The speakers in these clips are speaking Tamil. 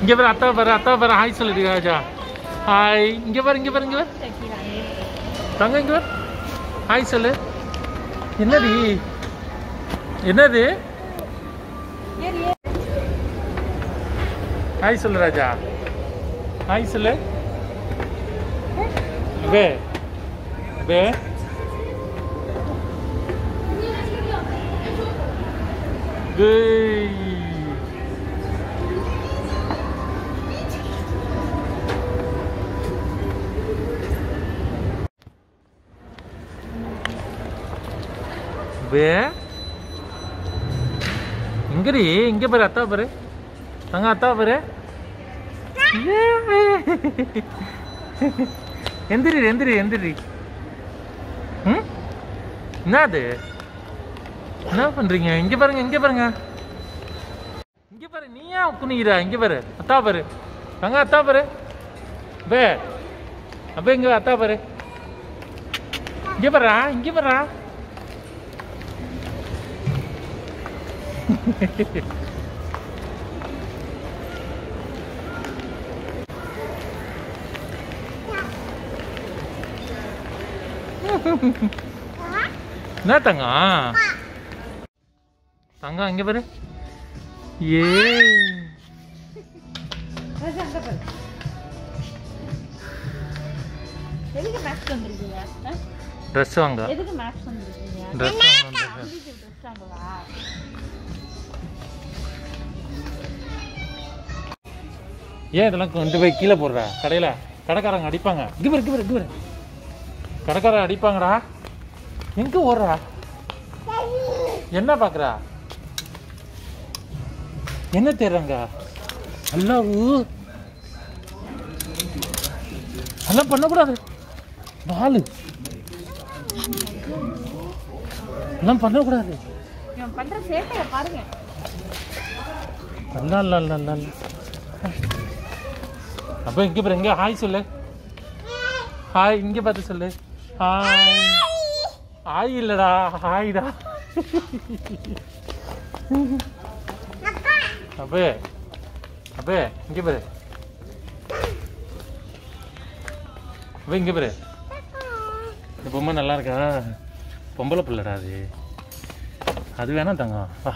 இங்க பாரு அத்தா பாரு அத்தா பாரு ஹாய் சொல்லுடி ராஜா ஹாய் இங்க பாரு இங்க பாரு இங்க பாரு தங்க இங்க பாரு ஹாய் சொல்லு என்னடி என்னது ஹாய் சொல்லு ராஜா ஹாய் சொல்லு பே பே Hey. பே இங்கடி இங்க பாரு அத்தா பாரு தங்க அத்தா பாரு எந்திரி எந்திரி எந்திரி ம் என்னது என்ன பண்றீங்க இங்க பாருங்க இங்க பாருங்க இங்க பாரு நீ ஏன் குனிகிற இங்க பாரு அத்தா பாரு தங்க அத்தா பாரு பே அப்ப இங்க வா, அத்தா பாரு இங்க பாரா இங்க பாரா என்ன தங்கம் தங்கம் இங்க பாரு ஏ எதுக்கு மேக்ஸ் வந்திருக்கீங்க ஆ? ட்ரெஸ் வாங்க எதுக்கு மேக்ஸ் வந்திருக்கீங்க ட்ரெஸ் வாங்க வந்திருக்கேன். புதிய ட்ரெஸ் வாங்கவா ஏன் இதெல்லாம் கொண்டு போய் கீழே போடுற கடையில் கடைக்காரங்க அடிப்பாங்க இங்கே பாரு இங்கே பாரு இங்கே பாரு கடைக்காரன் அடிப்பாங்கடா எங்கே ஓடுறா என்ன பார்க்குறா என்ன தேடுறாங்க அல்லா ஊ அதெல்லாம் பண்ணக்கூடாது பாலு எல்லாம் பண்ணக்கூடாது இவன் பண்ற சேட்டையை பாருங்க அல்லா அல்லா அல்லா அல்லா அல்லா. அப்போ இங்கே பாரு இங்கே ஹாய் சொல்லு ஹாய் இங்கே பார்த்து சொல்லு ஹாய் ஹாய் இல்லடா ஹாய்டா அப்பே அப்பே இங்கே பாரு அப்பே இங்கே பாரு இந்த பொம்மை நல்லா இருக்கா பொம்பளை பிள்ளைடா அது அது வேணா தங்கம் வா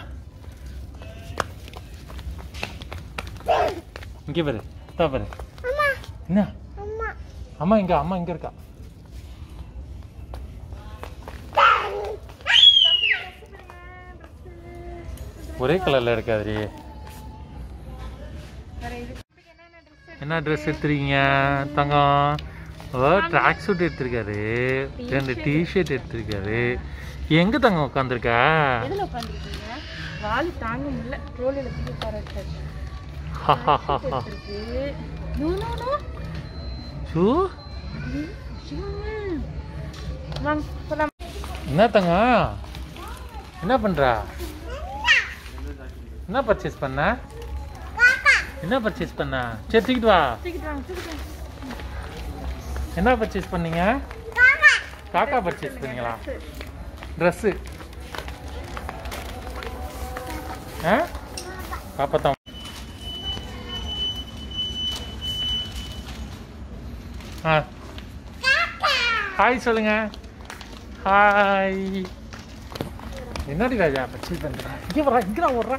இங்கே பாரு தா பாரு என்ன அம்மா இங்க அம்மா இங்க இருக்கா ஒரே கலர்ல இருக்காது என்ன ட்ரெஸ் எடுத்துருக்கீங்க தங்கம் ஓ ட்ராக் சூட் எடுத்திருக்காரு ரெண்டு டிஷர்ட் எடுத்திருக்காரு எங்க தங்கம் உட்காந்துருக்கா எதுல உட்காந்துருக்கீங்க வாலி தாங்க முடியல ட்ரோலியில தூக்கி உட்கார வச்சாச்சு இருக்கு நோ நோ நோ ஷூ வாங்க போலாம் என்ன தங்கம் என்ன பண்றா என்ன பர்ச்சேஸ் பண்ண என்ன பர்ச்சேஸ் பண்ண சரி தூக்கிட்டு வா தூக்கிட்டு வாங்க தூக்கிட்டு வாங்க என்ன பர்ச்சேஸ் பண்ணீங்க காக்கா பர்ச்சேஸ் பண்ணீங்களா ட்ரெஸ்ஸு ஆ காப்பாத்தான் ஆ ஹாய் சொல்லுங்க ஹாய் என்னடி ராஜா பர்ச்சேஸ் பண்ணுறா இங்கே வர்றா இங்கே ஓடுறா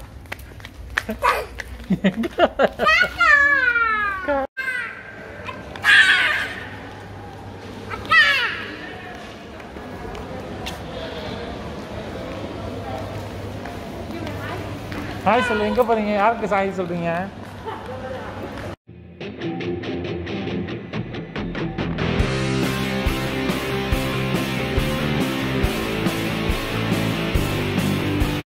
ஹாய் சொல்லு எங்கே போறீங்க யாருக்கு ஹாய் சொல்றீங்க